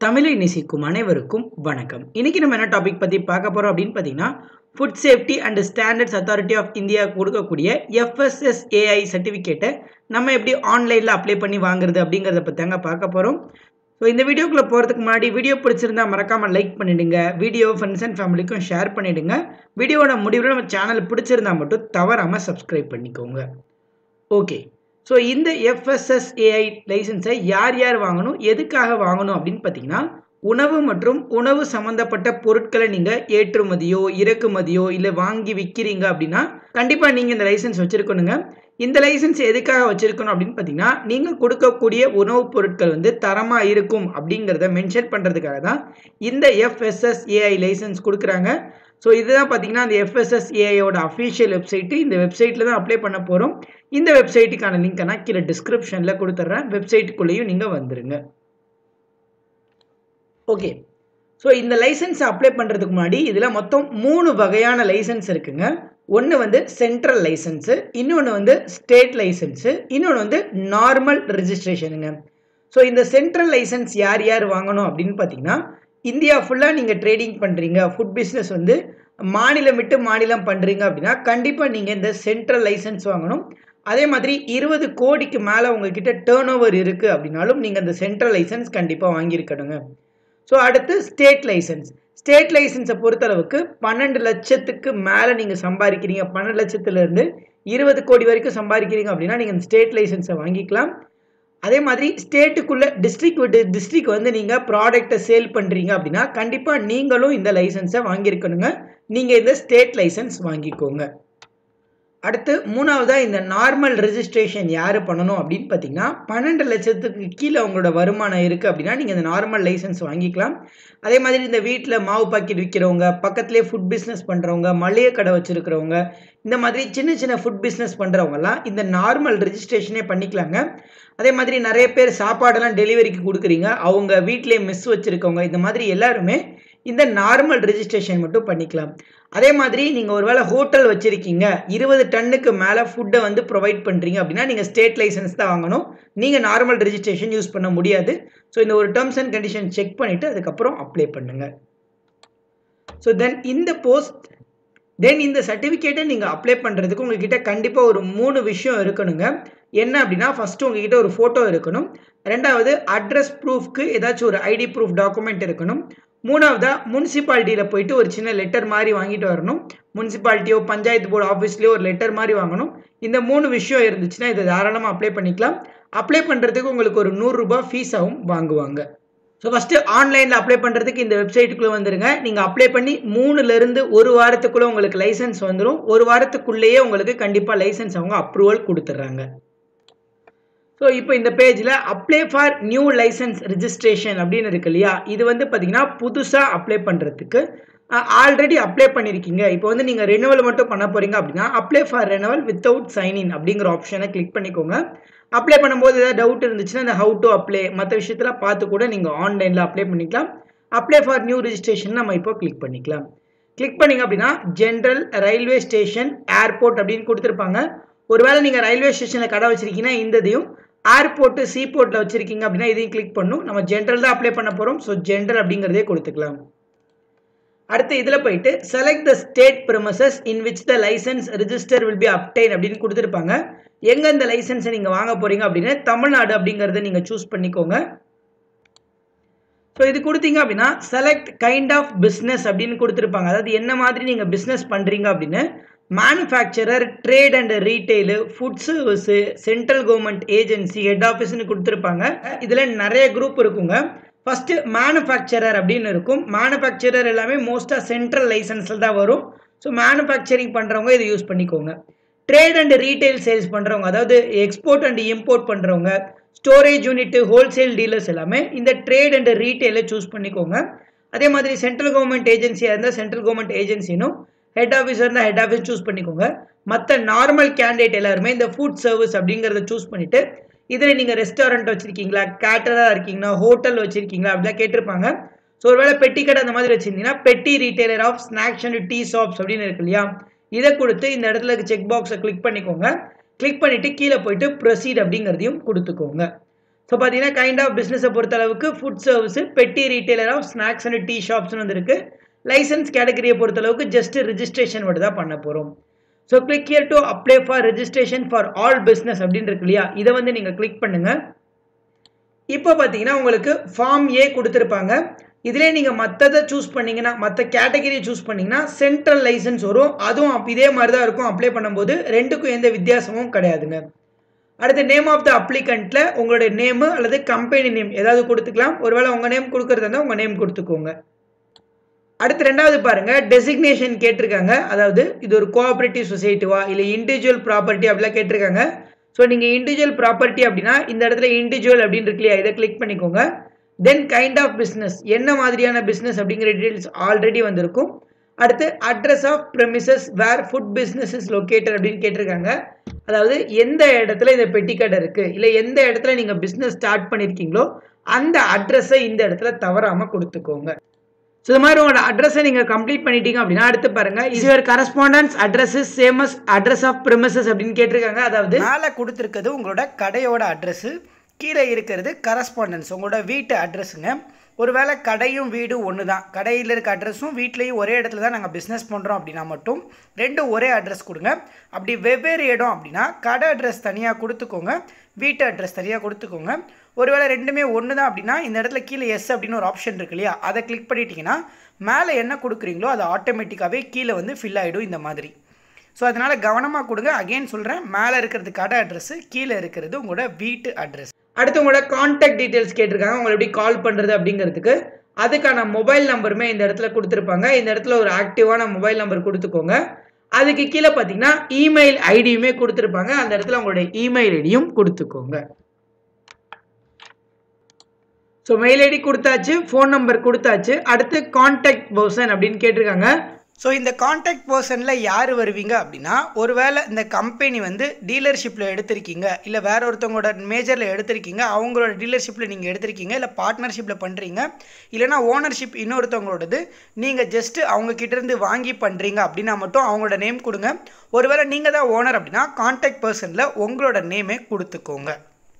தமிழை நேசிக்கும் அனைவருக்கும் வணக்கம் இன்னைக்கு நம்ம என்ன டாபிக் பற்றி பார்க்க போகிறோம் அப்படின்னு பார்த்தீங்கன்னா food safety and standards authority of India கொடுக்கக்கூடிய எஃப்எஸ்எஸ்ஏஐ சர்டிஃபிகேட்டை நம்ம எப்படி ஆன்லைனில் அப்ளை பண்ணி வாங்குறது அப்படிங்கிறத பற்றி தாங்க பார்க்க போகிறோம் ஸோ இந்த வீடியோக்குள்ளே போகிறதுக்கு முன்னாடி வீடியோ பிடிச்சிருந்தா மறக்காமல் லைக் பண்ணிவிடுங்க வீடியோ ஃப்ரெண்ட்ஸ் அண்ட் ஃபேமிலிக்கும் ஷேர் பண்ணிவிடுங்க வீடியோவோட முடிவில் நம்ம சேனல் பிடிச்சிருந்தா மட்டும் தவறாமல் சப்ஸ்கிரைப் பண்ணிக்கோங்க ஓகே ஸோ இந்த எஃப்எஸ்எஸ்ஏஐ லைசன்ஸை யார் யார் வாங்கணும் எதுக்காக வாங்கணும் அப்படின்னு பார்த்தீங்கன்னா உணவு மற்றும் உணவு சம்மந்தப்பட்ட பொருட்களை நீங்கள் ஏற்றுமதியோ இறக்குமதியோ இல்லை வாங்கி விற்கிறீங்க அப்படின்னா கண்டிப்பாக நீங்கள் இந்த லைசன்ஸ் வச்சுருக்கணுங்க இந்த லைசன்ஸ் எதுக்காக வச்சுருக்கணும் அப்படின்னு பார்த்தீங்கன்னா நீங்கள் கொடுக்கக்கூடிய உணவுப் பொருட்கள் வந்து தரமாக இருக்கும் அப்படிங்கிறத மென்ஷன் பண்ணுறதுக்காக தான் இந்த எஃப்எஸ்எஸ்ஏஐ லைசன்ஸ் கொடுக்குறாங்க ஸோ இதுதான் பார்த்தீங்கன்னா அந்த எஃப்எஸ்எஸ்ஏஐயோட அஃபீஷியல் வெப்சைட்டு இந்த வெப்சைட்டில் தான் அப்ளை பண்ண போகிறோம் இந்த வெப்சைட்டுக்கான லிங்க்கை நான் கீழே டிஸ்கிரிப்ஷனில் கொடுத்துட்றேன் வெப்சைட்டுக்குள்ளேயும் நீங்கள் வந்துடுங்க ஓகே ஸோ இந்த லைசன்ஸ் அப்ளை பண்ணுறதுக்கு முன்னாடி இதில் மொத்தம் மூணு வகையான லைசன்ஸ் இருக்குங்க ஒன்று வந்து சென்ட்ரல் லைசன்ஸு இன்னொன்று வந்து ஸ்டேட் லைசன்ஸு இன்னொன்று வந்து நார்மல் ரிஜிஸ்ட்ரேஷனுங்க ஸோ இந்த சென்ட்ரல் லைசன்ஸ் யார் யார் வாங்கணும் அப்படின்னு பார்த்தீங்கன்னா இந்தியா ஃபுல்லாக நீங்கள் ட்ரேடிங் பண்ணுறீங்க ஃபுட் பிஸ்னஸ் வந்து மாநிலம் விட்டு மாநிலம் பண்ணுறீங்க அப்படின்னா கண்டிப்பாக நீங்கள் இந்த சென்ட்ரல் லைசன்ஸ் வாங்கணும் அதே மாதிரி இருபது கோடிக்கு மேலே உங்ககிட்ட டேர்ன் ஓவர் இருக்குது அப்படின்னாலும் நீங்கள் இந்த சென்ட்ரல் லைசன்ஸ் கண்டிப்பாக வாங்கியிருக்கணுங்க ஸோ அடுத்து ஸ்டேட் லைசன்ஸ் ஸ்டேட் லைசன்ஸை பொறுத்தளவுக்கு பன்னெண்டு லட்சத்துக்கு மேலே நீங்கள் சம்பாதிக்கிறீங்க பன்னெண்டு லட்சத்துலேருந்து இருபது கோடி வரைக்கும் சம்பாதிக்கிறீங்க அப்படின்னா நீங்கள் இந்த ஸ்டேட் லைசன்ஸை வாங்கிக்கலாம் அதே மாதிரி ஸ்டேட்டுக்குள்ளே டிஸ்ட்ரிக் விட்டு டிஸ்ட்ரிக் வந்து நீங்கள் ப்ராடக்டை சேல் பண்ணுறீங்க அப்படின்னா கண்டிப்பாக நீங்களும் இந்த லைசன்ஸை வாங்கியிருக்கணுங்க நீங்கள் இந்த ஸ்டேட் லைசன்ஸ் வாங்கிக்கோங்க அடுத்து மூணாவதாக இந்த நார்மல் ரெஜிஸ்ட்ரேஷன் யார் பண்ணணும் அப்படின்னு பார்த்தீங்கன்னா பன்னெண்டு லட்சத்துக்கு கீழே உங்களோட வருமானம் இருக்குது அப்படின்னா நீங்கள் இந்த நார்மல் லைசன்ஸ் வாங்கிக்கலாம் அதே மாதிரி இந்த வீட்டில் மாவு பாக்கெட் விற்கிறவங்க பக்கத்துலேயே ஃபுட் பிஸ்னஸ் பண்ணுறவங்க மளிகை கடை வச்சுருக்கிறவங்க இந்த மாதிரி சின்ன சின்ன ஃபுட் பிஸ்னஸ் பண்ணுறவங்கலாம் இந்த நார்மல் ரெஜிஸ்ட்ரேஷனே பண்ணிக்கலாங்க அதே மாதிரி நிறைய பேர் சாப்பாடெல்லாம் டெலிவரிக்கு கொடுக்குறீங்க அவங்க வீட்டிலே மெஸ் வச்சுருக்கவங்க இந்த மாதிரி எல்லாருமே இந்த நார்மல் ரெஜிஸ்ட்ரேஷன் மட்டும் பண்ணிக்கலாம் அதே மாதிரி நீங்கள் ஒருவேளை ஹோட்டல் வச்சுருக்கீங்க இருபது டன்னுக்கு மேலே ஃபுட்டை வந்து ப்ரொவைட் பண்ணுறீங்க அப்படின்னா நீங்கள் ஸ்டேட் லைசன்ஸ் தான் வாங்கணும் நீங்கள் நார்மல் ரெஜிஸ்ட்ரேஷன் யூஸ் பண்ண முடியாது ஸோ இந்த ஒரு டேர்ம்ஸ் அண்ட் கண்டிஷன் செக் பண்ணிவிட்டு அதுக்கப்புறம் அப்ளை பண்ணுங்கள் ஸோ தென் இந்த போஸ்ட் தென் இந்த சர்டிஃபிகேட்டை நீங்கள் அப்ளை பண்ணுறதுக்கு உங்ககிட்ட கண்டிப்பாக ஒரு மூணு விஷயம் இருக்கணுங்க என்ன அப்படின்னா ஃபஸ்ட்டு உங்ககிட்ட ஒரு ஃபோட்டோ இருக்கணும் ரெண்டாவது அட்ரஸ் ப்ரூஃப்க்கு ஏதாச்சும் ஒரு ஐடி ப்ரூஃப் டாக்குமெண்ட் இருக்கணும் மூணாவதாக முனிசிபாலிட்டியில் போயிட்டு ஒரு சின்ன லெட்டர் மாதிரி வாங்கிட்டு வரணும் முனிசிபாலிட்டியோ பஞ்சாயத்து போர்டு ஆஃபீஸ்லேயோ ஒரு லெட்டர் மாதிரி வாங்கணும் இந்த மூணு விஷயம் இருந்துச்சுன்னா இதை தாராளமாக அப்ளை பண்ணிக்கலாம் அப்ளை பண்ணுறதுக்கு உங்களுக்கு ஒரு நூறுரூபா ஃபீஸாகவும் வாங்குவாங்க ஸோ ஃபஸ்ட்டு ஆன்லைனில் அப்ளை பண்ணுறதுக்கு இந்த வெப்சைட்டுக்குள்ளே வந்துருங்க நீங்கள் அப்ளை பண்ணி மூணுலேருந்து ஒரு வாரத்துக்குள்ளே உங்களுக்கு லைசன்ஸ் வந்துடும் ஒரு வாரத்துக்குள்ளேயே உங்களுக்கு கண்டிப்பாக லைசன்ஸ் அவங்க அப்ரூவல் கொடுத்துட்றாங்க ஸோ இப்போ இந்த பேஜில் apply for new licence registration அப்படின்னு இருக்கு இல்லையா இது வந்து பார்த்தீங்கன்னா புதுசாக அப்ளை பண்ணுறதுக்கு ஆல்ரெடி அப்ளை பண்ணியிருக்கீங்க இப்போ வந்து நீங்கள் ரெனுவல் மட்டும் பண்ண போகிறீங்க அப்படின்னா apply for renewal without sign in அப்படிங்கிற ஆப்ஷனை கிளிக் பண்ணிக்கோங்க அப்ளை பண்ணும்போது ஏதாவது டவுட் இருந்துச்சுன்னா இந்த ஹவு டு அப்ளை மற்ற விஷயத்தில் பார்த்து கூட நீங்கள் ஆன்லைனில் அப்ளை பண்ணிக்கலாம் அப்ளை ஃபார் நியூ ரிஜிஸ்ட்ரேஷன் நம்ம இப்போ கிளிக் பண்ணிக்கலாம் கிளிக் பண்ணிங்க அப்படின்னா ஜென்ரல் ரயில்வே ஸ்டேஷன் ஏர்போர்ட் அப்படின்னு கொடுத்துருப்பாங்க ஒருவேளை நீங்கள் ரயில்வே ஸ்டேஷனில் கடை வச்சிருக்கீங்கன்னா இந்த இதையும் ஏர்போர்ட்டு சீபோர்ட்டில் வச்சுருக்கீங்க அப்படின்னா இதையும் கிளிக் பண்ணும் நம்ம ஜென்ரல் தான் அப்ளை பண்ண போகிறோம் ஸோ ஜென்ரல் அப்படிங்கிறதே கொடுத்துக்கலாம் அடுத்து இதில் போயிட்டு select the state premises in which the licence register will be obtain அப்படின்னு கொடுத்துருப்பாங்க எங்கே இந்த லைசன்ஸை நீங்கள் வாங்க போகிறீங்க அப்படின்னு தமிழ்நாடு அப்படிங்கிறத நீங்கள் சூஸ் பண்ணிக்கோங்க ஸோ இது கொடுத்தீங்க அப்படின்னா செலக்ட் கைண்ட் ஆஃப் பிஸ்னஸ் அப்படின்னு கொடுத்துருப்பாங்க அதாவது என்ன மாதிரி நீங்கள் பிஸ்னஸ் பண்ணுறீங்க அப்படின்னு manufacturer trade and retail food service central government agency head ஆஃபீஸ்னு கொடுத்துருப்பாங்க இதில் நிறைய குரூப் இருக்குங்க ஃபஸ்ட்டு மேனுஃபேக்சரர் அப்படின்னு இருக்கும் மேனுஃபேக்சரர் எல்லாமே மோஸ்ட்டாக சென்ட்ரல் லைசன்ஸில் தான் வரும் ஸோ மேனுஃபேக்சரிங் பண்ணுறவங்க இதை யூஸ் பண்ணிக்கோங்க ட்ரேட் அண்ட் ரீட்டைல் சேல்ஸ் பண்ணுறவங்க அதாவது எக்ஸ்போர்ட் அண்ட் இம்போர்ட் பண்ணுறவங்க ஸ்டோரேஜ் யூனிட் ஹோல்சேல் டீலர்ஸ் எல்லாமே இந்த ட்ரேட் அண்ட் ரீட்டைலை சூஸ் பண்ணிக்கோங்க அதே மாதிரி சென்ட்ரல் கவர்மெண்ட் ஏஜென்சியாக இருந்தால் சென்ட்ரல் கவர்மெண்ட் ஏஜென்சினும் ஹெட் ஆஃபீஸர் இருந்தால் ஹெட் ஆஃபீஸ் சூஸ் பண்ணிக்கோங்க மற்ற நார்மல் கேண்டிடேட் எல்லாருமே இந்த ஃபுட் சர்வீஸ் அப்படிங்கிறத சூஸ் பண்ணிவிட்டு இதில் நீங்கள் ரெஸ்டாரண்ட் வச்சுருக்கீங்களா கேட்டராக இருக்கீங்களா ஹோட்டல் வச்சுருக்கீங்களா அப்படிலாம் கேட்டிருப்பாங்க ஸோ ஒருவேளை பெட்டி கடை அந்த மாதிரி வச்சுருந்தீங்கன்னா petty retailer of snacks and tea shops அப்படின்னு இருக்கு இல்லையா இதை கொடுத்து இந்த இடத்துல செக் பாக்ஸை கிளிக் பண்ணிக்கோங்க கிளிக் பண்ணிவிட்டு கீழே போயிட்டு ப்ரொசீட் அப்படிங்கிறதையும் கொடுத்துக்கோங்க ஸோ பார்த்தீங்கன்னா கைண்ட் ஆஃப் பிஸ்னஸை பொறுத்த அளவுக்கு food service petty retailer of snacks and tea ஷாப்ஸ்னு வந்துருக்கு லைசன்ஸ் கேட்டகரியை பொறுத்த அளவுக்கு ஜஸ்ட் ரிஜிஸ்ட்ரேஷன் மட்டும் தான் பண்ண போகிறோம் so click here to apply for registration for all business அப்படின்னு இருக்கு இல்லையா இதை வந்து நீங்கள் கிளிக் பண்ணுங்கள் இப்போ பார்த்தீங்கன்னா உங்களுக்கு ஃபார்ம் ஏ கொடுத்துருப்பாங்க இதிலே நீங்கள் மற்றதை சூஸ் பண்ணீங்கன்னா மற்ற கேட்டகரியை சூஸ் பண்ணீங்கன்னா சென்ட்ரல் லைசன்ஸ் வரும் அதுவும் அப் இதே மாதிரி தான் இருக்கும் அப்ளை பண்ணும்போது ரெண்டுக்கும் எந்த வித்தியாசமும் கிடையாதுங்க அடுத்து நேம் ஆஃப் த அப்ளிகண்ட்டில் உங்களுடைய நேமு அல்லது கம்பெனி நேம் ஏதாவது கொடுத்துக்கலாம் ஒருவேளை உங்கள் நேம் கொடுக்குறதா இருந்தால் உங்கள் நேம் கொடுத்துக்கோங்க அடுத்து ரெண்டாவது பாருங்க டெசிக்னேஷன் கேட்டிருக்காங்க அதாவது இது ஒரு கோஆபரேட்டிவ் சொசைட்டிவா இல்லை இண்டிவிஜுவல் ப்ராப்பர்ட்டி அப்படிலாம் கேட்டிருக்காங்க ஸோ நீங்கள் இண்டிவிஜுவல் ப்ராப்பர்ட்டி அப்படின்னா இந்த இடத்துல இண்டிவிஜுவல் அப்படின்னு இருக்கு இல்லையா இதை கிளிக் பண்ணிக்கோங்க தென் கைண்ட் ஆஃப் பிஸ்னஸ் என்ன மாதிரியான பிஸ்னஸ் அப்படிங்கிற டீட்டெயில்ஸ் ஆல்ரெடி வந்திருக்கும் அடுத்து address of premises where food business is located அப்படின்னு கேட்டிருக்காங்க அதாவது எந்த இடத்துல இந்த பெட்டி கடை இருக்குது இல்லை எந்த இடத்துல நீங்கள் பிஸ்னஸ் ஸ்டார்ட் பண்ணியிருக்கீங்களோ அந்த அட்ரஸை இந்த இடத்துல தவறாமல் கொடுத்துக்கோங்க ஸோ இது மாதிரி உங்களோட அட்ரஸை நீங்கள் கம்ப்ளீட் பண்ணிட்டீங்க அப்படின்னா அடுத்து பாருங்க is your correspondence address is same as address of premises அப்படின்னு கேட்டிருக்காங்க அதாவது மேலே கொடுத்துருக்கிறது உங்களோட கடையோட அட்ரஸ் கீழே இருக்கிறது கரஸ்பாண்டன்ஸ் உங்களோட வீட்டு அட்ரஸுங்க ஒருவேளை கடையும் வீடும் ஒன்று தான் கடையில் இருக்க அட்ரஸும் வீட்லேயும் ஒரே இடத்துல தான் நாங்கள் பிஸ்னஸ் பண்ணுறோம் அப்படின்னா மட்டும் ரெண்டும் ஒரே அட்ரஸ் கொடுங்க அப்படி வெவ்வேறு இடம் அப்படின்னா கடை அட்ரஸ் தனியாக கொடுத்துக்கோங்க வீட்டு அட்ரஸ் தனியாக கொடுத்துக்கோங்க ஒருவேளை ரெண்டுமே ஒன்று தான் அப்படின்னா இந்த இடத்துல கீழே எஸ் அப்படின்னு ஒரு ஆப்ஷன் இருக்கு இல்லையா அதை கிளிக் பண்ணிட்டீங்கன்னா மேலே என்ன கொடுக்குறீங்களோ அது ஆட்டோமேட்டிக்காகவே கீழே வந்து ஃபில் ஆகிடும் இந்த மாதிரி ஸோ அதனால் கவனமாக கொடுங்க அகைன் சொல்கிறேன் மேலே இருக்கிறது கடை அட்ரஸ் கீழே இருக்கிறது உங்களோட வீட்டு அட்ரஸ் அடுத்து உங்களோட கான்டாக்ட் டீட்டெயில்ஸ் கேட்டிருக்காங்க உங்களை எப்படி கால் பண்ணுறது அப்படிங்கிறதுக்கு அதுக்கான மொபைல் நம்பருமே இந்த இடத்துல கொடுத்துருப்பாங்க இந்த இடத்துல ஒரு ஆக்டிவான மொபைல் நம்பர் கொடுத்துக்கோங்க அதுக்கு கீழே பார்த்தீங்கன்னா இமெயில் ஐடியுமே கொடுத்துருப்பாங்க அந்த இடத்துல உங்களுடைய இமெயில் ஐடியும் கொடுத்துக்கோங்க ஸோ மெயில் ஐடி கொடுத்தாச்சு ஃபோன் நம்பர் கொடுத்தாச்சு அடுத்து கான்டாக்ட் பர்சன் அப்படின்னு கேட்டிருக்காங்க ஸோ இந்த கான்டாக்ட் பர்சனில் யார் வருவீங்க அப்படின்னா ஒருவேளை இந்த கம்பெனி வந்து டீலர்ஷிப்பில் எடுத்திருக்கீங்க இல்லை வேற ஒருத்தவங்களோட மேஜரில் எடுத்திருக்கீங்க அவங்களோட டீலர்ஷிப்பில் நீங்கள் எடுத்திருக்கீங்க இல்லை பார்ட்னர்ஷிப்பில் பண்ணுறீங்க இல்லைனா ஓனர்ஷிப் இன்னொருத்தவங்களோடது நீங்கள் ஜஸ்ட்டு அவங்க கிட்டேருந்து வாங்கி பண்ணுறீங்க அப்படின்னா மட்டும் அவங்களோட நேம் கொடுங்க ஒருவேளை நீங்கள் தான் ஓனர் அப்படின்னா கான்டாக்ட் பர்சனில் உங்களோட நேமே கொடுத்துக்கோங்க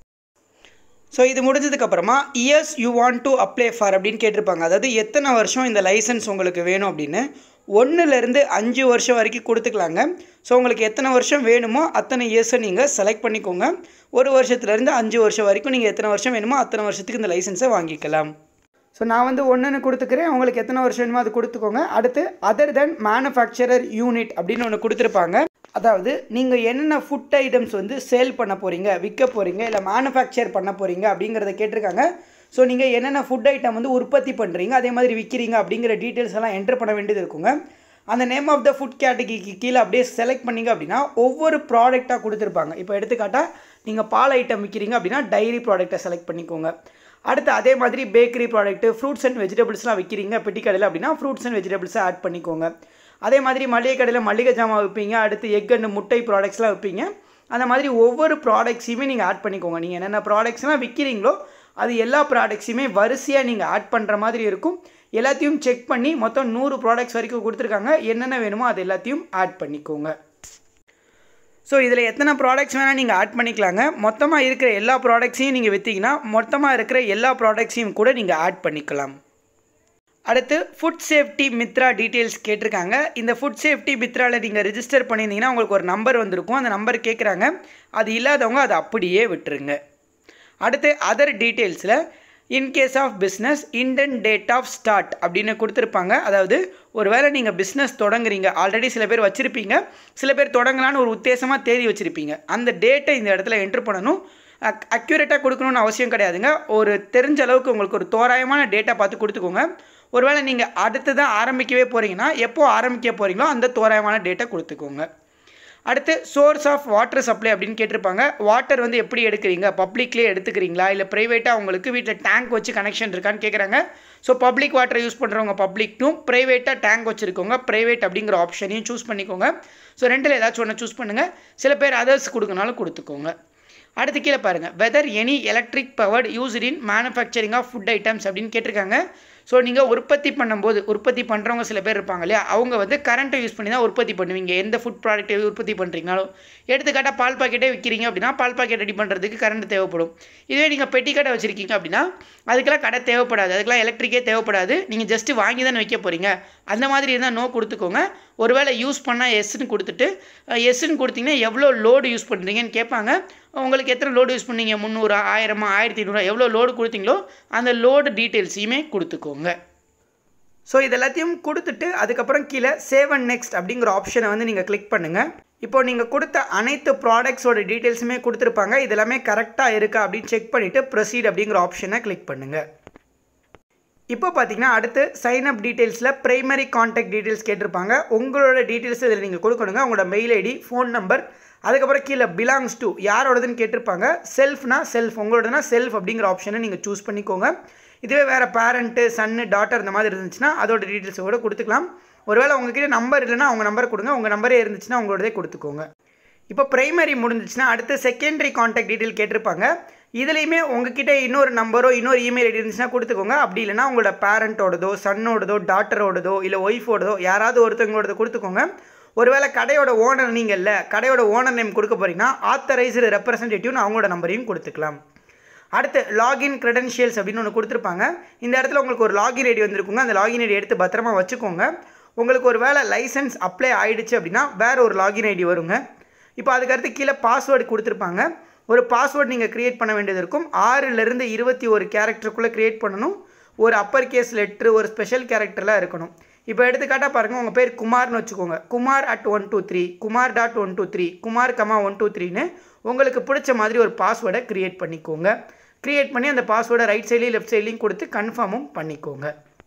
ஸோ இது முடிஞ்சதுக்கப்புறமா years you want to apply for அப்படின்னு கேட்டிருப்பாங்க அதாவது எத்தனை வருஷம் இந்த லைசன்ஸ் உங்களுக்கு வேணும் அப்படின்னு ஒன்றுலேருந்து அஞ்சு வருஷம் வரைக்கும் கொடுத்துக்கலாங்க ஸோ உங்களுக்கு எத்தனை வருஷம் வேணுமோ அத்தனை இயர்ஸை நீங்கள் செலக்ட் பண்ணிக்கோங்க ஒரு வருஷத்துலேருந்து அஞ்சு வருஷம் வரைக்கும் நீங்கள் எத்தனை வருஷம் வேணுமோ அத்தனை வருஷத்துக்கு இந்த லைசன்ஸை வாங்கிக்கலாம் ஸோ நான் வந்து ஒன்றுன்னு கொடுத்துக்கிறேன் உங்களுக்கு எத்தனை வருஷம் வேணுமோ அது கொடுத்துக்கோங்க அடுத்து அதர் தென் மேனுஃபேக்சரர் யூனிட் அப்படின்னு ஒன்று கொடுத்துருப்பாங்க அதாவது நீங்கள் என்னென்ன ஃபுட் ஐட்டம்ஸ் வந்து சேல் பண்ண போகிறீங்க விற்க போகிறீங்க இல்லை மேனுஃபேக்சர் பண்ண போகிறீங்க அப்படிங்கிறத கேட்டிருக்காங்க ஸோ நீங்கள் என்னென்ன ஃபுட் ஐட்டம் வந்து உற்பத்தி பண்ணுறீங்க அதே மாதிரி விற்கிறீங்க அப்படிங்கிற டீட்டெயில்ஸ் எல்லாம் என்டர் பண்ண வேண்டியது இருக்குங்க அந்த நேம் ஆஃப் த ஃபுட் கேட்டகிரிக்கு கீழே அப்படியே செலக்ட் பண்ணிங்க அப்படின்னா ஒவ்வொரு ப்ராடக்டாக கொடுத்துருப்பாங்க இப்போ எடுத்துக்காட்டால் நீங்கள் பால் ஐட்டம் விற்கிறீங்க அப்படின்னா டைரி ப்ராடக்ட்டை செலக்ட் பண்ணிக்கோங்க அடுத்து அதே மாதிரி பேக்கரி ப்ராடக்ட்டு ஃப்ரூட்ஸ் அண்ட் வெஜிடபிள்ஸ்லாம் விற்கிறீங்க பெட்டி கடையில் அப்படின்னா ஃப்ரூட்ஸ் அண்ட் வெஜிடபிள்ஸை ஆட் பண்ணிக்கோங்க அதே மாதிரி மளிகை கடையில் மளிகை ஜாமான் விற்பீங்க அடுத்து எக் அண்ட் முட்டை ப்ராடக்ட்ஸ்லாம் விற்பீங்க அந்த மாதிரி ஒவ்வொரு ப்ராடக்ட்ஸையுமே நீங்கள் ஆட் பண்ணிக்கோங்க நீங்கள் என்னென்ன ப்ராடக்ட்ஸ்லாம் விற்கிறீங்களோ அது எல்லா ப்ராடக்ட்ஸையுமே வரிசையாக நீங்கள் ஆட் பண்ணுற மாதிரி இருக்கும் எல்லாத்தையும் செக் பண்ணி மொத்தம் நூறு ப்ராடக்ட்ஸ் வரைக்கும் கொடுத்துருக்காங்க என்னென்ன வேணுமோ அது எல்லாத்தையும் ஆட் பண்ணிக்கோங்க ஸோ இதில் எத்தனை ப்ராடக்ட்ஸ் வேணால் நீங்கள் ஆட் பண்ணிக்கலாங்க மொத்தமாக இருக்கிற எல்லா ப்ராடக்ட்ஸையும் நீங்கள் விற்றீங்கன்னா மொத்தமாக இருக்கிற எல்லா ப்ராடக்ட்ஸையும் கூட நீங்கள் ஆட் பண்ணிக்கலாம் அடுத்து ஃபுட் சேஃப்டி மித்ரா டீட்டெயில்ஸ் கேட்டிருக்காங்க இந்த ஃபுட் சேஃப்டி மித்ராவில் நீங்கள் ரிஜிஸ்டர் பண்ணியிருந்தீங்கன்னா உங்களுக்கு ஒரு நம்பர் வந்திருக்கும் அந்த நம்பர் கேட்குறாங்க அது இல்லாதவங்க அதை அப்படியே விட்டுருங்க அடுத்து அதர் டீட்டெயில்ஸில் in case of business intent date of start அப்படின்னு கொடுத்துருப்பாங்க அதாவது ஒரு வேளை நீங்கள் பிஸ்னஸ் தொடங்குறீங்க ஆல்ரெடி சில பேர் வச்சுருப்பீங்க சில பேர் தொடங்கலான்னு ஒரு உத்தேசமாக தேதி வச்சுருப்பீங்க அந்த டேட்டை இந்த இடத்துல என்ட்ரு பண்ணணும் அக் அக்யூரேட்டாக கொடுக்கணும்னு அவசியம் கிடையாதுங்க ஒரு தெரிஞ்ச அளவுக்கு உங்களுக்கு ஒரு தோராயமான டேட்டா பார்த்து கொடுத்துக்கோங்க ஒருவேளை நீங்கள் அடுத்து தான் ஆரம்பிக்கவே போகிறீங்கன்னா எப்போ ஆரம்பிக்க போகிறீங்களோ அந்த தோராயமான டேட்டா கொடுத்துக்கோங்க அடுத்து சோர்ஸ் ஆஃப் வாட்டர் சப்ளை அப்படின்னு கேட்டிருப்பாங்க வாட்டர் வந்து எப்படி எடுக்கிறீங்க பப்ளிக்லேயே எடுத்துக்கிறீங்களா இல்லை ப்ரைவேட்டாக உங்களுக்கு வீட்டில் டேங்க் வச்சு கனெக்ஷன் இருக்கான்னு கேட்குறாங்க ஸோ பப்ளிக் வாட்டர் யூஸ் பண்ணுறவங்க பப்ளிக்கும் ப்ரைவேட்டாக டேங்க் வச்சுருக்கோங்க ப்ரைவேட் அப்படிங்கிற ஆப்ஷனையும் சூஸ் பண்ணிக்கோங்க ஸோ ரெண்டில் ஏதாச்சும் ஒன்று சூஸ் பண்ணுங்கள் சில பேர் அதர்ஸ் கொடுக்கனாலும் கொடுத்துக்கோங்க அடுத்து கீழே பாருங்கள் whether any electric powered used in manufacturing of food items அப்படின்னு கேட்டிருக்காங்க ஸோ நீங்கள் உற்பத்தி பண்ணும்போது உற்பத்தி பண்ணுறவங்க சில பேர் இருப்பாங்க இல்லையா அவங்க வந்து கரண்ட்டை யூஸ் பண்ணி தான் உற்பத்தி பண்ணுவீங்க எந்த ஃபுட் ப்ராடக்ட்டை உற்பத்தி பண்ணுறீங்களோ எடுத்துக்காட்டாக பால் பாக்கெட்டே விற்கிறீங்க அப்படின்னா பால் பாக்கெட் ரெடி பண்ணுறதுக்கு கரண்ட் தேவைப்படும் இதுவே நீங்கள் பெட்டி கடை வச்சுருக்கீங்க அப்படின்னா அதுக்கெல்லாம் கடை தேவைப்படாது அதுக்கெல்லாம் எலக்ட்ரிக்கே தேவைப்படாது நீங்கள் ஜஸ்ட்டு வாங்கி தானே வைக்க போகிறீங்க அந்த மாதிரி இருந்தால் நோ கொடுத்துக்கோங்க ஒருவேளை யூஸ் பண்ணால் எஸ்ன்னு கொடுத்துட்டு எஸ்ன்னு கொடுத்தீங்கன்னா எவ்வளோ லோடு யூஸ் பண்ணுறீங்கன்னு கேட்பாங்க உங்களுக்கு எத்தனை லோடு யூஸ் பண்ணீங்க முந்நூறு ஆயிரமா ஆயிரத்தி ஐநூறுரூவா எவ்வளோ லோடு கொடுத்தீங்களோ அந்த லோடு டீட்டெயில்ஸையுமே கொடுத்துக்கோங்க ஸோ இது எல்லாத்தையும் கொடுத்துட்டு அதுக்கப்புறம் கீழே சேவ் அண்ட் நெக்ஸ்ட் அப்படிங்கிற ஆப்ஷனை வந்து நீங்கள் கிளிக் பண்ணுங்கள் இப்போ நீங்கள் கொடுத்த அனைத்து ப்ராடக்ட்ஸோட டீட்டெயில்ஸுமே கொடுத்துருப்பாங்க இது எல்லாமே கரெக்டாக இருக்கா அப்படின்னு செக் பண்ணிவிட்டு ப்ரொசீட் அப்படிங்கிற ஆப்ஷனை கிளிக் பண்ணுங்கள் இப்போ பார்த்தீங்கன்னா அடுத்து சைன் அப் டீட்டெயில்ஸில் ப்ரைமரி காண்டாக்ட் டீட்டெயில்ஸ் கேட்டிருப்பாங்க உங்களோட டீட்டெயில்ஸ் இதில் நீங்கள் கொடுக்கணுங்க உங்களோட மெயில் ஐடி ஃபோன் நம்பர் அதுக்கப்புறம் கீழே பிலாங்ஸ் டு யாரோடதுன்னு கேட்டிருப்பாங்க செல்ஃப்னா செல்ஃப் உங்களோடதுனா செல்ஃப் அப்படிங்கிற ஆப்ஷனை நீங்கள் சூஸ் பண்ணிக்கோங்க இதுவே வேறு பேரண்ட்டு சன்னு டாட்டர் இந்த மாதிரி இருந்துச்சுன்னா அதோட டீட்டெயில்ஸை கூட கொடுத்துக்கலாம் ஒருவேளை உங்ககிட்ட நம்பர் இல்லைன்னா அவங்க நம்பர் கொடுங்க உங்கள் நம்பரே இருந்துச்சுன்னா உங்களோடதே கொடுத்துக்கோங்க இப்போ ப்ரைமரி முடிஞ்சிச்சுன்னா அடுத்து செகண்டரி காண்டாக்ட் டீட்டெயில் கேட்டிருப்பாங்க இதுலேயுமே உங்ககிட்ட இன்னொரு நம்பரோ இன்னொரு இமெயில் ஐடி இருந்துச்சுன்னா கொடுத்துக்கோங்க அப்படி இல்லைனா உங்களோட பேரண்ட்டோடதோ சன்னோடதோ டாட்டரோடதோ இல்லை ஒய்ஃபோடதோ யாராவது ஒருத்தவங்களோடதோ கொடுத்துக்கோங்க ஒருவேளை கடையோட ஓனர் நீங்கள் இல்லை கடையோட ஓனர் நேம் கொடுக்க போகிறீங்கன்னா ஆத்தரைஸ்டு ரெப்ரசன்டேட்டிவ்னு அவங்களோட நம்பரையும் கொடுத்துக்கலாம் அடுத்து லாகின் க்ரெடென்ஷியல்ஸ் அப்படின்னு ஒன்று கொடுத்துருப்பாங்க இந்த இடத்துல உங்களுக்கு ஒரு லாகின் ஐடி வந்திருக்குங்க அந்த லாகின் ஐடி எடுத்து பத்திரமா வச்சுக்கோங்க உங்களுக்கு ஒரு வேளை லைசன்ஸ் அப்ளை ஆயிடுச்சு அப்படின்னா வேறு ஒரு லாகின் ஐடி வருங்க இப்போ அதுக்கடுத்து கீழே பாஸ்வேர்டு கொடுத்துருப்பாங்க ஒரு பாஸ்வேர்டு நீங்கள் க்ரியேட் பண்ண வேண்டியது இருக்கும் ஆறுலேருந்து இருபத்தி ஒரு கேரக்டருக்குள்ளே க்ரியேட் பண்ணணும் ஒரு அப்பர் கேஸ் லெட்ரு ஒரு ஸ்பெஷல் கேரக்டர்லாம் இருக்கணும் இப்போ எடுத்துக்காட்டாக பாருங்கள் உங்கள் பேர் குமார்னு வச்சுக்கோங்க Kumar at one two three Kumar dot one two three Kumar comma one two த்ரீன்னு உங்களுக்கு பிடிச்ச மாதிரி ஒரு பாஸ்வேர்டை க்ரியேட் பண்ணிக்கோங்க க்ரியேட் பண்ணி அந்த பாஸ்வேர்டை ரைட் சைட்லேயும் லெஃப்ட் சைட்லேயும் கொடுத்து கன்ஃபார்மும் பண்ணிக்கோங்க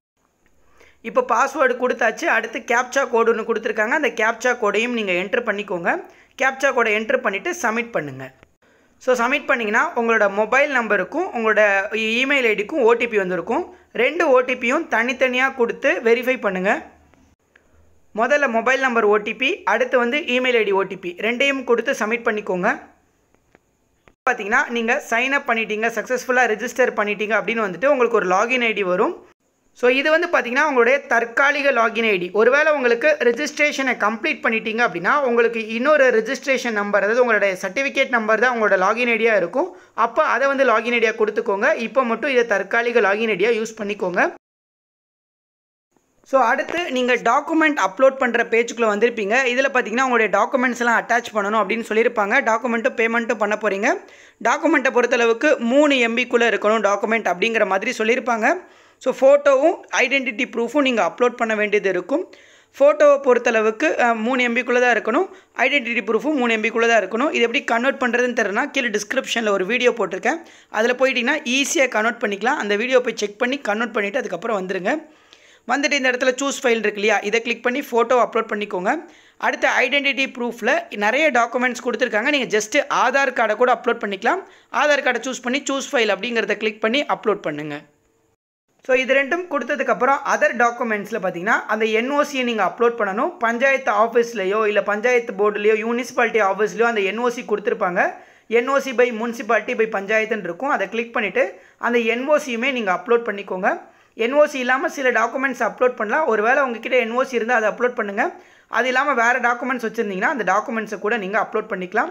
இப்போ பாஸ்வேர்டு கொடுத்தாச்சு அடுத்து கேப்சா கோடு ஒன்று கொடுத்துருக்காங்க அந்த கேப்சா கோடையும் நீங்கள் என்ட்ரு பண்ணிக்கோங்க கேப்சா கோடை என்ட்ரு பண்ணிவிட்டு சப்மிட் பண்ணுங்கள் ஸோ சப்மிட் பண்ணிங்கன்னா உங்களோட மொபைல் நம்பருக்கும் உங்களோட இமெயில் ஐடிக்கும் ஓடிபி வந்திருக்கும் ரெண்டு ஓடிபியும் தனித்தனியாக கொடுத்து வெரிஃபை பண்ணுங்கள் முதல்ல மொபைல் நம்பர் ஓடிபி அடுத்து வந்து இமெயில் ஐடி ஓடிபி ரெண்டையும் கொடுத்து சப்மிட் பண்ணிக்கோங்க பார்த்தீங்கன்னா நீங்கள் சைன் அப் பண்ணிட்டீங்க சக்ஸஸ்ஃபுல்லாக ரெஜிஸ்டர் பண்ணிட்டீங்க அப்படின்னு வந்துட்டு உங்களுக்கு ஒரு லாகின் ஐடி வரும் ஸோ இது வந்து பார்த்தீங்கன்னா உங்களுடைய தற்காலிக லாகின் ஐடி ஒருவேளை உங்களுக்கு ரெஜிஸ்ட்ரேஷனை கம்ப்ளீட் பண்ணிட்டீங்க அப்படின்னா உங்களுக்கு இன்னொரு ரெஜிஸ்ட்ரேஷன் நம்பர் அதாவது உங்களுடைய சர்டிஃபிகேட் நம்பர் தான் உங்களோட லாகின் ஐடியாக இருக்கும் அப்போ அதை வந்து லாகின் ஐடியா கொடுத்துக்கோங்க இப்போ மட்டும் இதை தற்காலிக லாகின் ஐடியா யூஸ் பண்ணிக்கோங்க ஸோ அடுத்து நீங்கள் டாக்குமெண்ட் அப்லோட் பண்ணுற பேஜுக்குள்ளே வந்திருப்பீங்க இதில் பார்த்தீங்கன்னா உங்களுடைய டாக்குமெண்ட்ஸ் எல்லாம் அட்டாச் பண்ணணும் அப்படின்னு சொல்லியிருப்பாங்க டாக்குமெண்ட்டும் பேமெண்ட்டும் பண்ண போகிறீங்க டாக்குமெண்ட்டை பொறுத்தளவுக்கு மூணு எம்பிக்குள்ளே இருக்கணும் டாக்குமெண்ட் அப்படிங்கிற மாதிரி சொல்லியிருப்பாங்க ஸோ ஃபோட்டோவும் ஐடென்டிட்டி ப்ரூஃபும் நீங்கள் அப்லோட் பண்ண வேண்டியது இருக்கும் ஃபோட்டோவை பொறுத்தளவுக்கு அஹ், மூணு எம்பிக்குள்ளே தான் இருக்கணும் ஐடென்டிட்டி ப்ரூஃபும் மூணு எம்பிக்குள்ளே தான் இருக்கணும் இது எப்படி கன்வெர்ட் பண்ணுறதுன்னு தெரியலனா கீழே டிஸ்கிரிப்ஷனில் ஒரு வீடியோ போட்டிருக்கேன் அதில் போயிட்டீங்கன்னா ஈஸியாக கன்வெர்ட் பண்ணிக்கலாம் அந்த வீடியோ போய் செக் பண்ணி கன்வெர்ட் பண்ணிவிட்டு அதுக்கப்புறம் வந்துருங்க வந்துட்டு இந்த இடத்துல சூஸ் ஃபைல் இருக்கு இல்லையா இதை கிளிக் பண்ணி ஃபோட்டோ அப்லோட் பண்ணிக்கோங்க அடுத்த ஐடென்டிட்டி ப்ரூஃபில் நிறைய டாக்குமெண்ட்ஸ் கொடுத்துருக்காங்க நீங்கள் ஜஸ்ட்டு ஆதார் கார்டை கூட அப்லோட் பண்ணிக்கலாம் ஆதார் கார்டை சூஸ் பண்ணி சூஸ் ஃபைல் அப்படிங்கிறத கிளிக் பண்ணி அப்லோட் பண்ணுங்கள் ஸோ இது ரெண்டும் கொடுத்ததுக்கப்புறம் அதர் டாக்குமெண்ட்ஸில் பார்த்தீங்கன்னா அந்த என்ஓசியை நீங்கள் அப்லோட் பண்ணணும் பஞ்சாயத்து ஆஃபீஸ்லையோ இல்லை பஞ்சாயத்து போர்டுலையோ யூனிசிபாலிட்டி ஆஃபீஸ்லையோ அந்த என்ஓசி கொடுத்துருப்பாங்க என்ஓசி பை முனிசிபாலிட்டி பை பஞ்சாயத்துன்னு இருக்கும் அதை கிளிக் பண்ணிவிட்டு அந்த என்ஓசியுமே நீங்கள் அப்லோட் பண்ணிக்கோங்க என்ஓசி இல்லாமல் சில டாக்குமெண்ட்ஸ் அப்லோட் பண்ணலாம் ஒருவேளை உங்ககிட்ட என்ஓசி இருந்தால் அதை அப்லோட் பண்ணுங்கள் அது இல்லாமல் வேறு டாக்குமெண்ட்ஸ் வச்சுருந்தீங்கன்னா அந்த டாக்குமெண்ட்ஸை கூட நீங்கள் அப்லோட் பண்ணிக்கலாம்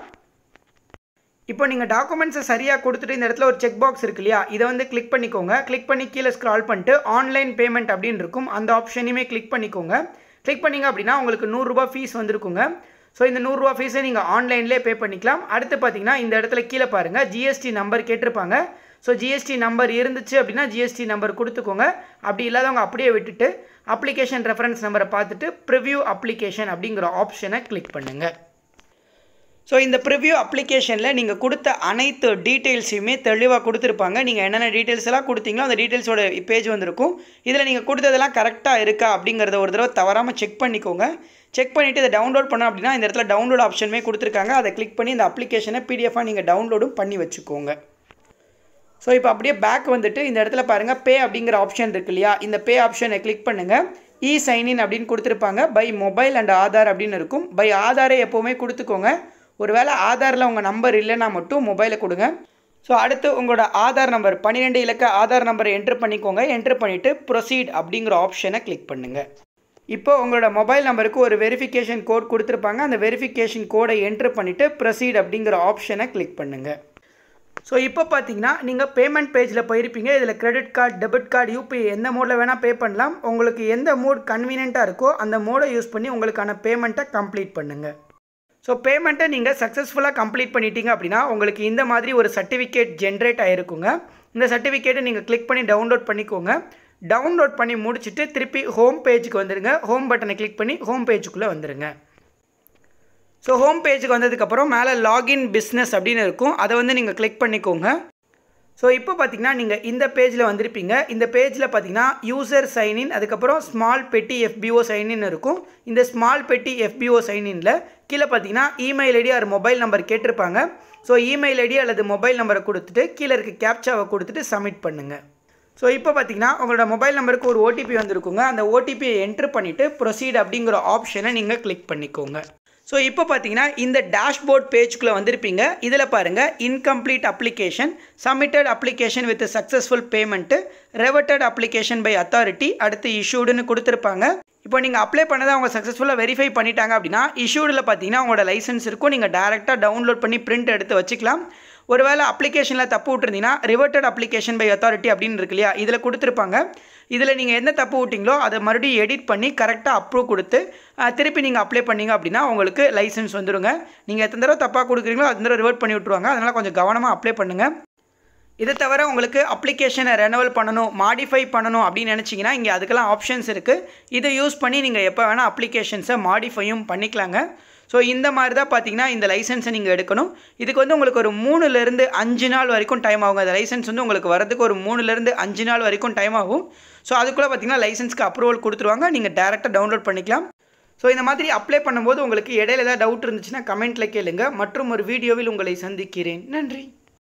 இப்போ நீங்கள் டாக்குமெண்ட்ஸை சரியாக கொடுத்துட்டு இந்த இடத்துல ஒரு செக் பாக்ஸ் இருக்கு இல்லையா இதை வந்து கிளிக் பண்ணிக்கோங்க கிளிக் பண்ணி கீழே ஸ்க்ரால் பண்ணிட்டு ஆன்லைன் பேமெண்ட் அப்படின்னு இருக்கும் அந்த ஆப்ஷனையுமே கிளிக் பண்ணிக்கோங்க கிளிக் பண்ணீங்க அப்படின்னா உங்களுக்கு நூறுரூபா ஃபீஸ் வந்திருக்குங்க ஸோ இந்த நூறுரூவா ஃபீஸை நீங்கள் ஆன்லைன்லேயே பே பண்ணிக்கலாம் அடுத்து பார்த்தீங்கன்னா இந்த இடத்துல கீழே பாருங்கள் ஜிஎஸ்டி நம்பர் கேட்டிருப்பாங்க ஸோ ஜிஎஸ்டி நம்பர் இருந்துச்சு அப்படின்னா ஜிஎஸ்டி நம்பர் கொடுத்துக்கோங்க அப்படி இல்லாதவங்க அப்படியே விட்டுட்டு அப்ளிகேஷன் ரெஃபரன்ஸ் நம்பரை பார்த்துட்டு ப்ரிவ்யூ அப்ளிகேஷன் அப்படிங்கிற ஆப்ஷனை கிளிக் பண்ணுங்கள் ஸோ இந்த ப்ரிவ்யூ அப்ளிகேஷனில் நீங்கள் கொடுத்த அனைத்து டீட்டெயில்ஸையுமே தெளிவாக கொடுத்துருப்பாங்க நீங்கள் என்னென்ன டீட்டெயில்ஸ் எல்லாம் கொடுத்தீங்களோ அந்த டீட்டெயில்ஸோட பேஜ் வந்திருக்கும் இதில் நீங்கள் கொடுத்ததெல்லாம் கரெக்டாக இருக்கா அப்படிங்கிறத ஒரு தடவை தவறாமல் செக் பண்ணிக்கோங்க செக் பண்ணிவிட்டு இதை டவுன்லோட் பண்ணோம் அப்படின்னா இந்த இடத்துல டவுன்லோட் ஆப்ஷனுமே கொடுத்துருக்காங்க அதை கிளிக் பண்ணி இந்த அப்ளிகேஷனை பிடிஎஃபாக நீங்கள் டவுன்லோடும் பண்ணி வச்சுக்கோங்க ஸோ இப்போ அப்படியே பேக் வந்துட்டு இந்த இடத்துல பாருங்கள் பே அப்படிங்கிற ஆப்ஷன் இருக்கு இல்லையா இந்த பே ஆப்ஷனை கிளிக் பண்ணுங்கள் இ சைன்இன் அப்படின்னு கொடுத்துருப்பாங்க பை மொபைல் அண்ட் ஆதார் அப்படின்னு இருக்கும் பை ஆதாரை எப்போவுமே கொடுத்துக்கோங்க ஒருவேளை ஆதாரில் உங்கள் நம்பர் இல்லைன்னா மட்டும் மொபைலை கொடுங்க ஸோ அடுத்து உங்களோட ஆதார் நம்பர் பன்னிரெண்டு இலக்க ஆதார் நம்பரை என்ட்ரு பண்ணிக்கோங்க என்ட்ரு பண்ணிவிட்டு ப்ரொசீட் அப்படிங்கிற ஆப்ஷனை கிளிக் பண்ணுங்கள் இப்போ உங்களோட மொபைல் நம்பருக்கு ஒரு வெரிஃபிகேஷன் கோட் கொடுத்துருப்பாங்க அந்த வெரிஃபிகேஷன் கோடை என்ட்ரு பண்ணிவிட்டு ப்ரொசீட் அப்படிங்கிற ஆப்ஷனை கிளிக் பண்ணுங்கள் ஸோ இப்போ பார்த்தீங்கன்னா நீங்கள் பேமெண்ட் பேஜில் போயிருப்பீங்க இதில் credit card debit card UPI எந்த மோடில் வேணால் பே பண்ணலாம் உங்களுக்கு எந்த மோட் கன்வீனியண்ட்டாக இருக்கோ அந்த மோடை யூஸ் பண்ணி உங்களுக்கான பேமெண்ட்டை கம்ப்ளீட் பண்ணுங்கள் ஸோ பேமெண்ட்டை நீங்கள் சக்ஸஸ்ஃபுல்லாக கம்ப்ளீட் பண்ணிட்டீங்க அப்படின்னா உங்களுக்கு இந்த மாதிரி ஒரு சர்டிஃபிகேட் ஜென்ரேட் ஆகிருக்குங்க இந்த சர்டிஃபிகேட்டை நீங்கள் கிளிக் பண்ணி டவுன்லோட் பண்ணிக்கோங்க டவுன்லோட் பண்ணி முடிச்சுட்டு திருப்பி ஹோம் பேஜுக்கு வந்துடுங்க ஹோம் பட்டனை கிளிக் பண்ணி ஹோம் பேஜுக்குள்ளே வந்துடுங்க ஸோ ஹோம் பேஜுக்கு வந்ததுக்கப்புறம் மேலே லாகின் பிஸ்னஸ் அப்படின்னு இருக்கும் அதை வந்து நீங்கள் கிளிக் பண்ணிக்கோங்க ஸோ இப்போ பார்த்தீங்கன்னா நீங்கள் இந்த பேஜில் வந்திருப்பீங்க இந்த பேஜில் பார்த்தீங்கன்னா யூசர் சைன்இன் அதுக்கப்புறம் ஸ்மால் பெட்டி எஃபிஓ சைன்இன் இருக்கும் இந்த ஸ்மால் பெட்டி எஃபிஓ சைன்இனில் கீழே பார்த்தீங்கன்னா இமெயில் ஐடி ஒரு மொபைல் நம்பர் கேட்டிருப்பாங்க ஸோ இமெயில் ஐடி அல்லது மொபைல் நம்பரை கொடுத்துட்டு கீழே இருக்க கேப்சாவை கொடுத்துட்டு சப்மிட் பண்ணுங்கள் ஸோ இப்போ பார்த்தீங்கன்னா உங்களோட மொபைல் நம்பருக்கு ஒரு ஓடிபி வந்திருக்குங்க அந்த ஓடிபியை என்ட்ரு பண்ணிவிட்டு ப்ரொசீட் அப்படிங்கிற ஆப்ஷனை நீங்கள் கிளிக் பண்ணிக்கோங்க ஸோ இப்போ பார்த்தீங்கன்னா இந்த டேஷ்போர்ட் பேஜ்குள்ளே வந்திருப்பீங்க இதில் பாருங்கள் incomplete application submitted application with successful payment reverted application by authority அடுத்து இஷ்யூடுன்னு கொடுத்துருப்பாங்க இப்போ நீங்கள் அப்ளை பண்ணதை அவங்க சக்ஸஸ்ஃபுல்லாக வெரிஃபை பண்ணிட்டாங்க அப்படின்னா இஷ்யூடில் பார்த்தீங்கன்னா உங்களோட லைசன்ஸ் இருக்கும் நீங்கள் டேரெக்டாக டவுன்லோட் பண்ணி பிரிண்ட் எடுத்து வச்சுக்கலாம் ஒருவேளை அப்ளிகேஷனில் தப்பு விட்டுருந்தீங்கன்னா ரிவர்ட்டட் அப்ளிகேஷன் பை அத்தாரிட்டி அப்படின்னு இருக்கு இல்லையா இதில் கொடுத்துருப்பாங்க இதில் நீங்கள் எந்த தப்பு விட்டிங்களோ அதை மறுபடியும் எடிட் பண்ணி கரெக்டாக அப்ரூவ் கொடுத்து அஹ், திருப்பி நீங்கள் அப்ளை பண்ணீங்க அப்படின்னா உங்களுக்கு லைசன்ஸ் வந்துருங்க நீங்கள் எத்தனை தடவை தப்பாக கொடுக்குறீங்களோ அந்த தடவை ரிவர்ட் பண்ணி விட்ருவாங்க அதனால் கொஞ்சம் கவனமாக அப்ளை பண்ணுங்கள் இதை தவிர உங்களுக்கு அப்ளிகேஷனை ரெனவல் பண்ணணும் மாடிஃபை பண்ணணும் அப்படின்னு நினச்சிங்கன்னா இங்கே அதுக்கெல்லாம் ஆப்ஷன்ஸ் இருக்குது இதை யூஸ் பண்ணி நீங்கள் எப்போ வேணால் அப்ளிகேஷன்ஸை மாடிஃபையும் பண்ணிக்கலாங்க ஸோ இந்த மாதிரி தான் பார்த்தீங்கன்னா இந்த லைசன்ஸை நீங்கள் எடுக்கணும் இதுக்கு வந்து உங்களுக்கு ஒரு மூணுலேருந்து அஞ்சு நாள் வரைக்கும் டைம் ஆகும் அந்த லைசன்ஸ் வந்து உங்களுக்கு வரதுக்கு ஒரு மூணுலேருந்து அஞ்சு நாள் வரைக்கும் டைம் ஆகும் ஸோ அதுக்குள்ளே பார்த்தீங்கன்னா லைசன்ஸ்க்கு அப்ரூவல் கொடுத்துருவாங்க நீங்கள் டேரெக்டாக டவுன்லோட் பண்ணிக்கலாம் ஸோ இந்த மாதிரி அப்ளை பண்ணும்போது உங்களுக்கு இடையில ஏதாவது டவுட் இருந்துச்சுன்னா கமெண்ட்டில் கேளுங்க மற்றும் ஒரு வீடியோவில் உங்களை சந்திக்கிறேன் நன்றி